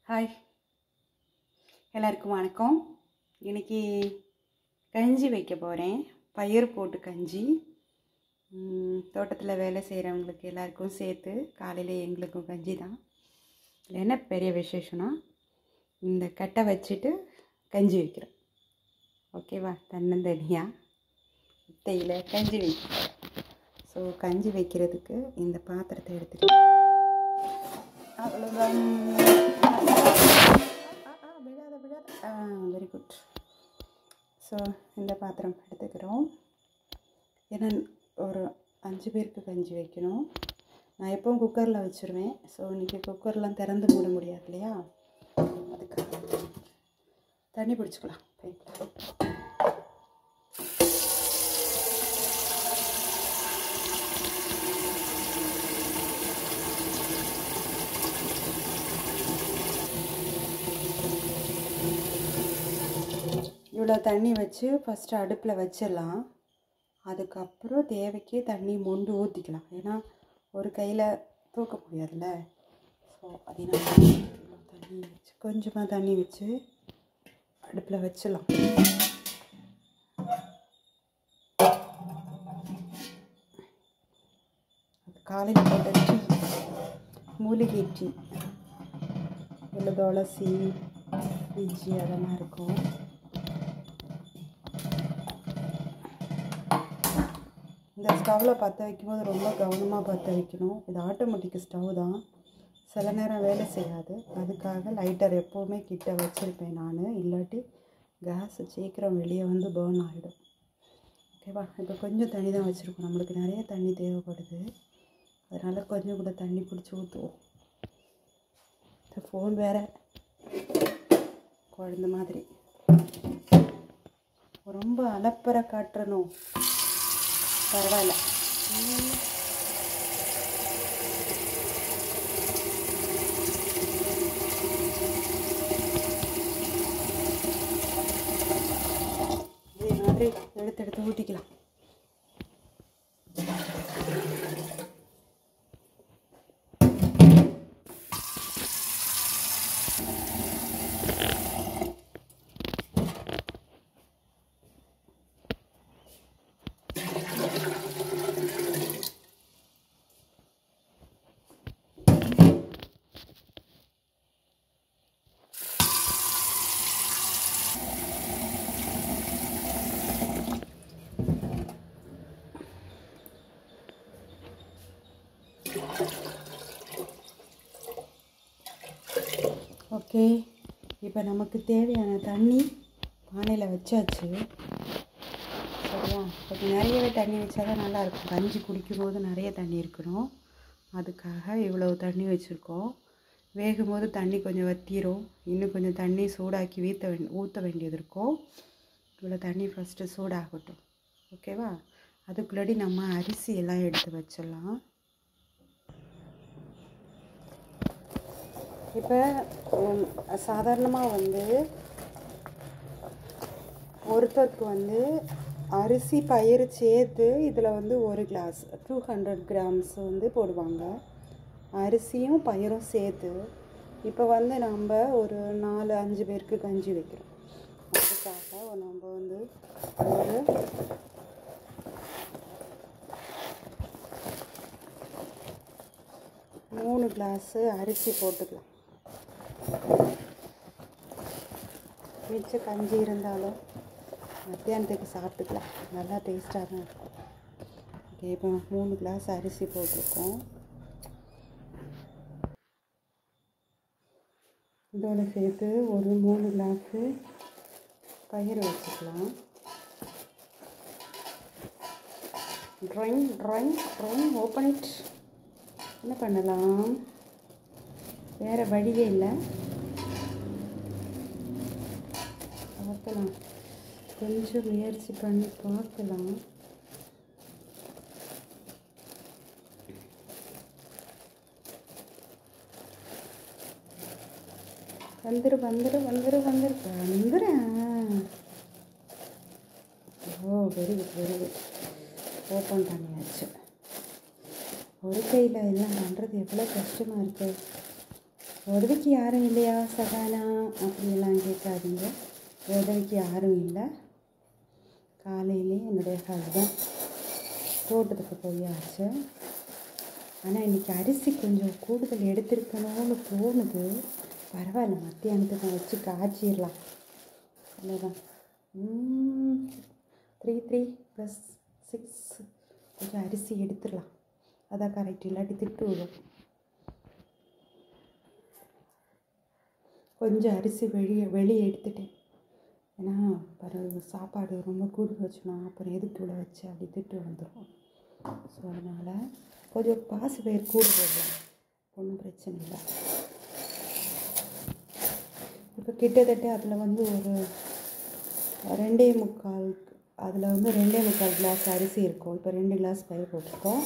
hi எல்லாருக்கும் வணக்கம் இன்னைக்கு கஞ்சி வைக்க போகிறேன் பயிர் போட்டு கஞ்சி தோட்டத்தில் வேலை செய்கிறவங்களுக்கு எல்லாருக்கும் சேர்த்து காலையில் எங்களுக்கும் கஞ்சி தான் இதில் என்ன பெரிய விசேஷம்னா இந்த கட்டை வச்சுட்டு கஞ்சி வைக்கிறோம் ஓகேவா தன்னந்தனியாக முட்டையில் கஞ்சி வைக்கிறோம் ஸோ கஞ்சி வைக்கிறதுக்கு இந்த பாத்திரத்தை எடுத்துட்டு அவ்வளோதான் விடாத விடாத ஆ வெரி குட் ஸோ இந்த பாத்திரம் எடுத்துக்கிறோம் ஏன்னா ஒரு அஞ்சு பேருக்கு கஞ்சி வைக்கணும் நான் எப்பவும் குக்கரில் வச்சுருவேன் ஸோ இன்றைக்கி குக்கர்லாம் திறந்து மூட முடியாது இல்லையா அதுக்காக தண்ணி பிடிச்சிக்கலாம் போய்க்கலாம் இவ்வளோ தண்ணி வச்சு ஃபஸ்ட்டு அடுப்பில் வச்சிடலாம் அதுக்கப்புறம் தேவைக்கு தண்ணி மொண்டு ஊற்றிக்கலாம் ஏன்னா ஒரு கையில் தூக்க முடியாதுல்ல ஸோ அதனால தண்ணி வச்சு கொஞ்சமாக தண்ணி வச்சு அடுப்பில் வச்சிடலாம் அது காலையில் போட்ட டீ மூலிகை டீ இதில் துளசி இஞ்சி அதெல்லாம் இருக்கும் இந்த ஸ்டவ்வில் பற்ற வைக்கும்போது ரொம்ப கவனமாக பற்ற வைக்கணும் இது ஆட்டோமேட்டிக் ஸ்டவ் தான் சில நேரம் வேலை செய்யாது அதுக்காக லைட்டர் எப்போவுமே கிட்ட வச்சுருப்பேன் நான் இல்லாட்டி கேஸ் சீக்கிரம் வெளியே வந்து பேர்ன் ஆகிடும் ஓகேவா இப்போ கொஞ்சம் தண்ணி தான் வச்சுருக்கோம் நம்மளுக்கு நிறைய தண்ணி தேவைப்படுது அதனால் கொஞ்சம் கூட தண்ணி பிடிச்சி ஊற்றுவோம் இந்த ஃபோன் வேறு குழந்த மாதிரி ரொம்ப அலப்பறை காட்டணும் பரவாயில்ல இதே மாதிரி எடுத்து எடுத்து ஊற்றிக்கலாம் ஓகே இப்போ நமக்கு தேவையான தண்ணி பானையில் வச்சாச்சு சரியா கொஞ்சம் நிறையவே தண்ணி வச்சா தான் நல்லாயிருக்கும் கஞ்சி குடிக்கும்போது நிறைய தண்ணி இருக்கணும் அதுக்காக இவ்வளோ தண்ணி வச்சுருக்கோம் வேகும் போது தண்ணி கொஞ்சம் வத்திரும் இன்னும் கொஞ்சம் தண்ணி சூடாக்கி வீத்த வே ஊற்ற வேண்டியது இருக்கும் இவ்வளோ தண்ணி ஃபஸ்ட்டு சூடாகட்டும் ஓகேவா அதுக்குள்ளாடி நம்ம அரிசி எல்லாம் எடுத்து வச்சிடலாம் இப்போ சாதாரணமாக வந்து ஒருத்தருக்கு வந்து அரிசி பயிர் சேர்த்து இதில் வந்து ஒரு கிளாஸ் டூ ஹண்ட்ரட் கிராம்ஸ் வந்து போடுவாங்க அரிசியும் பயிரும் சேர்த்து இப்போ வந்து நம்ம ஒரு நாலு அஞ்சு பேருக்கு கஞ்சி வைக்கிறோம் அதுக்காக நம்ம வந்து ஒரு மூணு கிளாஸு அரிசி போட்டுக்கலாம் மிச்ச கஞ்சி இருந்தாலும் மத்தியானத்துக்கு சாப்பிட்டுக்கலாம் நல்லா டேஸ்ட்டாக தான் இருக்கும் ஓகே இப்போ மூணு கிளாஸ் அரிசி போட்டிருக்கோம் இதோட சேர்த்து ஒரு மூணு கிளாஸு பயிர் வச்சுக்கலாம் drawing drawing drawing open it என்ன பண்ணலாம் வேறு வழியே இல்லை பார்க்கலாம் கொஞ்சம் முயற்சி பண்ணி பார்க்கலாம் வந்துரு வந்துரு வந்துரு வந்துரு வந்துடுறேன் oh very good very good open பண்ணியாச்சு ஒரு கையில் எல்லாம் பண்ணுறது எவ்வளோ கஷ்டமாக இருக்குது உதவிக்கு யாரும் இல்லையா சகானா அப்படியெல்லாம் கேட்காதீங்க உதவிக்கு யாரும் இல்லை காலையிலே என்னுடைய ஹஸ்பண்ட் தோட்டத்துக்கு போயாச்சு ஆனால் இன்றைக்கி அரிசி கொஞ்சம் கூடுதல் எடுத்திருக்கணும்னு தோணுது பரவாயில்ல மத்தியானத்துக்கு வச்சு காய்ச்சிடலாம் இல்லைதான் த்ரீ த்ரீ ப்ளஸ் சிக்ஸ் கொஞ்சம் அரிசி எடுத்துடலாம் அதான் கரெக்ட் இல்லாட்டி திட்டு விடும் கொஞ்சம் அரிசி வெளியே வெளியே எடுத்துட்டேன் ஏன்னா பிறகு சாப்பாடு ரொம்ப கூடு வச்சுனா அப்புறம் எதுக்குள்ளே வச்சு அப்படி திட்டு வந்துடும் ஸோ அதனால் கொஞ்சம் பாசு பயிர் கூடு போடலாம் ஒன்றும் பிரச்சனை இல்லை இப்போ கிட்டத்தட்ட அதில் வந்து ஒரு ரெண்டே முக்கால் அதில் வந்து ரெண்டே முக்கால் கிளாஸ் அரிசி இருக்கும் இப்போ ரெண்டு கிளாஸ் பயிர் போட்டிருக்கோம்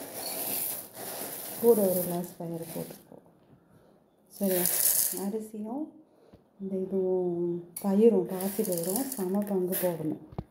கூட ஒரு கிளாஸ் பயிர் போட்டிருக்கோம் சரியா அரிசியும் இந்த இதுவும் பயிரும் பாசி பயிரும் சம பங்கு போடணும்